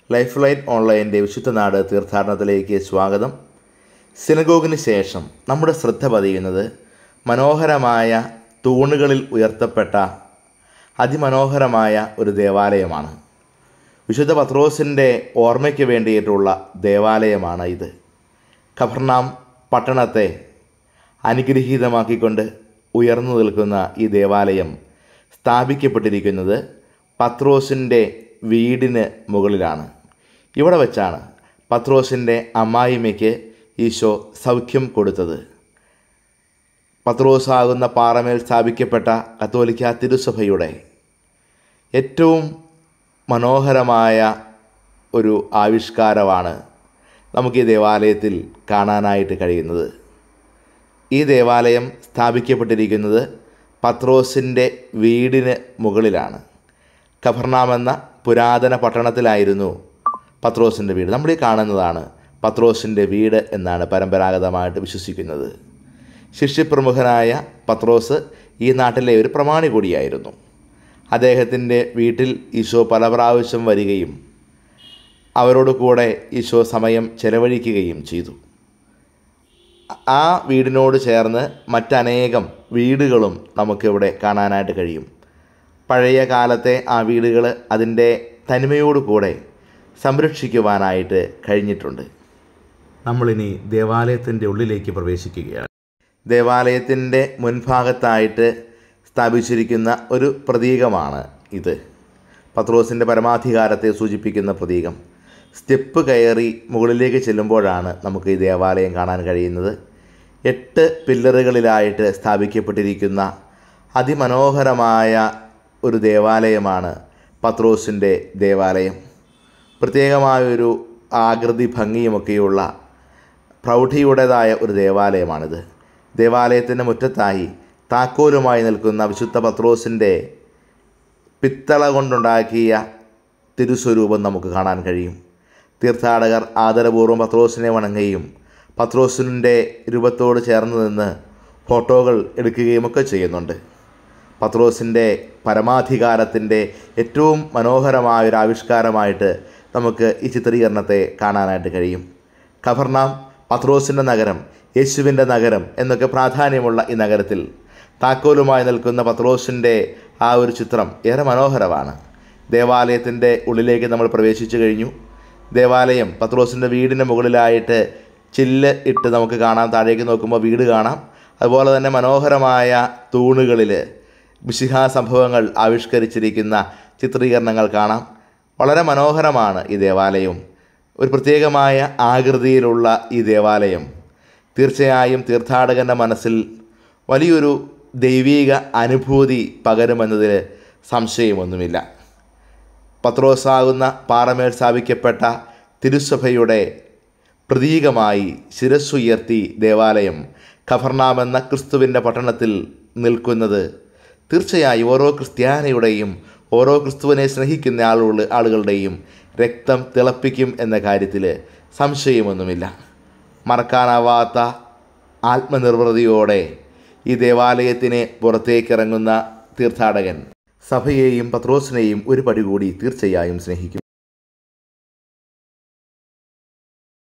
life line ഓൺലൈൻ്റെ വിശുദ്ധ നാട് തീർത്ഥാടനത്തിലേക്ക് സ്വാഗതം സിനഗോഗിന് ശേഷം നമ്മുടെ ശ്രദ്ധ പതിയുന്നത് മനോഹരമായ തൂണുകളിൽ ഉയർത്തപ്പെട്ട അതിമനോഹരമായ ഒരു ദേവാലയമാണ് വിശുദ്ധ പത്രോസിൻ്റെ ഓർമ്മയ്ക്ക് വേണ്ടിയിട്ടുള്ള ദേവാലയമാണ് ഇത് ഖബർനാം പട്ടണത്തെ അനുഗ്രഹീതമാക്കിക്കൊണ്ട് ഉയർന്നു നിൽക്കുന്ന ഈ ദേവാലയം സ്ഥാപിക്കപ്പെട്ടിരിക്കുന്നത് പത്രോസിൻ്റെ വീടിന് മുകളിലാണ് ഇവിടെ വെച്ചാണ് പത്രോസിൻ്റെ അമ്മായിമ്മയ്ക്ക് ഈശോ സൗഖ്യം കൊടുത്തത് പത്രോസാകുന്ന പാറമേൽ സ്ഥാപിക്കപ്പെട്ട കത്തോലിക്ക തിരുസഭയുടെ ഏറ്റവും മനോഹരമായ ഒരു ആവിഷ്കാരമാണ് നമുക്ക് ഈ ദേവാലയത്തിൽ കാണാനായിട്ട് കഴിയുന്നത് ഈ ദേവാലയം സ്ഥാപിക്കപ്പെട്ടിരിക്കുന്നത് പത്രോസിൻ്റെ വീടിന് മുകളിലാണ് കഫർനാം എന്ന പുരാതന പട്ടണത്തിലായിരുന്നു പത്രോസിൻ്റെ വീട് നമ്മൾ ഈ കാണുന്നതാണ് പത്രോസിൻ്റെ വീട് എന്നാണ് പരമ്പരാഗതമായിട്ട് വിശ്വസിക്കുന്നത് ശിഷ്യപ്രമുഖനായ പത്രോസ് ഈ നാട്ടിലെ ഒരു പ്രമാണി കൂടിയായിരുന്നു അദ്ദേഹത്തിൻ്റെ വീട്ടിൽ ഈശോ പല പ്രാവശ്യം വരികയും അവരോട് കൂടെ ഈശോ സമയം ചെലവഴിക്കുകയും ചെയ്തു ആ വീടിനോട് ചേർന്ന് മറ്റനേകം വീടുകളും നമുക്കിവിടെ കാണാനായിട്ട് കഴിയും പഴയ കാലത്തെ ആ വീടുകൾ അതിൻ്റെ തനിമയോട് കൂടെ സംരക്ഷിക്കുവാനായിട്ട് കഴിഞ്ഞിട്ടുണ്ട് നമ്മളിനി ദേവാലയത്തിൻ്റെ ഉള്ളിലേക്ക് പ്രവേശിക്കുകയാണ് ദേവാലയത്തിൻ്റെ മുൻഭാഗത്തായിട്ട് സ്ഥാപിച്ചിരിക്കുന്ന ഒരു പ്രതീകമാണ് ഇത് പത്രോസിൻ്റെ പരമാധികാരത്തെ സൂചിപ്പിക്കുന്ന പ്രതീകം സ്റ്റെപ്പ് കയറി മുകളിലേക്ക് ചെല്ലുമ്പോഴാണ് നമുക്ക് ഈ ദേവാലയം കാണാൻ കഴിയുന്നത് എട്ട് പില്ലറുകളിലായിട്ട് സ്ഥാപിക്കപ്പെട്ടിരിക്കുന്ന അതിമനോഹരമായ ഒരു ദേവാലയമാണ് പത്രോസിൻ്റെ ദേവാലയം പ്രത്യേകമായൊരു ആകൃതി ഭംഗിയുമൊക്കെയുള്ള പ്രൗഢിയുടേതായ ഒരു ദേവാലയമാണിത് ദേവാലയത്തിൻ്റെ മുറ്റത്തായി താക്കോലുമായി നിൽക്കുന്ന വിശുദ്ധ പത്രോസിൻ്റെ പിത്തള കൊണ്ടുണ്ടാക്കിയ തിരുസ്വരൂപം നമുക്ക് കാണാൻ കഴിയും തീർത്ഥാടകർ ആദരപൂർവ്വം പത്രോസിനെ വണങ്ങുകയും പത്രോസിൻ്റെ രൂപത്തോട് ചേർന്ന് നിന്ന് ഫോട്ടോകൾ എടുക്കുകയും ഒക്കെ ചെയ്യുന്നുണ്ട് പത്രോസിൻ്റെ പരമാധികാരത്തിൻ്റെ ഏറ്റവും മനോഹരമായ ഒരു ആവിഷ്കാരമായിട്ട് നമുക്ക് ഈ ചിത്രീകരണത്തെ കാണാനായിട്ട് കഴിയും ഖബർനാം പത്രോസിൻ്റെ നഗരം യേശുവിൻ്റെ നഗരം എന്നൊക്കെ പ്രാധാന്യമുള്ള ഈ നഗരത്തിൽ താക്കോലുമായി നിൽക്കുന്ന പത്രോസിൻ്റെ ആ ഒരു ചിത്രം ഏറെ മനോഹരമാണ് ദേവാലയത്തിൻ്റെ ഉള്ളിലേക്ക് നമ്മൾ പ്രവേശിച്ചു കഴിഞ്ഞു ദേവാലയം പത്രോസിൻ്റെ വീടിന് മുകളിലായിട്ട് ചില്ല് ഇട്ട് നമുക്ക് കാണാം താഴേക്ക് നോക്കുമ്പോൾ വീട് കാണാം അതുപോലെ തന്നെ മനോഹരമായ തൂണുകളിൽ മിശിഹാ സംഭവങ്ങൾ ആവിഷ്കരിച്ചിരിക്കുന്ന ചിത്രീകരണങ്ങൾ കാണാം വളരെ മനോഹരമാണ് ഈ ദേവാലയം ഒരു പ്രത്യേകമായ ആകൃതിയിലുള്ള ഈ ദേവാലയം തീർച്ചയായും തീർത്ഥാടകൻ്റെ മനസ്സിൽ വലിയൊരു ദൈവീക അനുഭൂതി പകരുമെന്നതിൽ സംശയമൊന്നുമില്ല പത്രോസാകുന്ന പാറമേൽ സ്ഥാപിക്കപ്പെട്ട തിരുസഭയുടെ പ്രതീകമായി ശിരസ്സുയർത്തി ദേവാലയം ഖഫർനാമെന്ന ക്രിസ്തുവിൻ്റെ പട്ടണത്തിൽ നിൽക്കുന്നത് തീർച്ചയായും ഓരോ ക്രിസ്ത്യാനിയുടെയും ഓരോ ക്രിസ്തുവിനെ സ്നേഹിക്കുന്ന ആളുകൾ ആളുകളുടെയും രക്തം തിളപ്പിക്കും എന്ന കാര്യത്തിൽ സംശയമൊന്നുമില്ല മറക്കാനാവാത്ത ആത്മനിർവൃതിയോടെ ഈ ദേവാലയത്തിന് പുറത്തേക്കിറങ്ങുന്ന തീർത്ഥാടകൻ സഭയെയും പത്രോസിനെയും ഒരു പടി കൂടി തീർച്ചയായും സ്നേഹിക്കും